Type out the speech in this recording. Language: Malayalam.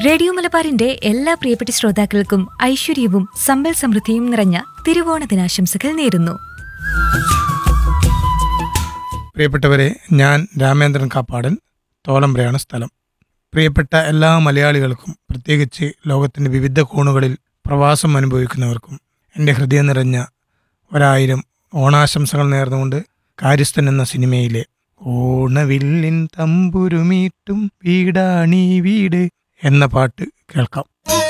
റേഡിയോ മലബാറിന്റെ എല്ലാ പ്രിയപ്പെട്ട ശ്രോതാക്കൾക്കും ഐശ്വര്യവും സമ്പൽ സമൃദ്ധിയും നിറഞ്ഞ തിരുവോണ ദിനാശംസകൾ നേരുന്നു പ്രിയപ്പെട്ടവരെ ഞാൻ രാമേന്ദ്രൻ കാപ്പാടൻ തോലമ്പ്രയാണ് സ്ഥലം പ്രിയപ്പെട്ട എല്ലാ മലയാളികൾക്കും പ്രത്യേകിച്ച് ലോകത്തിൻ്റെ വിവിധ കോണുകളിൽ പ്രവാസം അനുഭവിക്കുന്നവർക്കും എൻ്റെ ഹൃദയം നിറഞ്ഞ ഒരായിരം ഓണാശംസകൾ നേർന്നുകൊണ്ട് കാര്യസ്ഥൻ എന്ന സിനിമയിലെ ഓണവില്ലിൻ തമ്പുരുമീട്ടും വീടാണീ വീട് എന്ന പാട്ട് കേൾക്കാം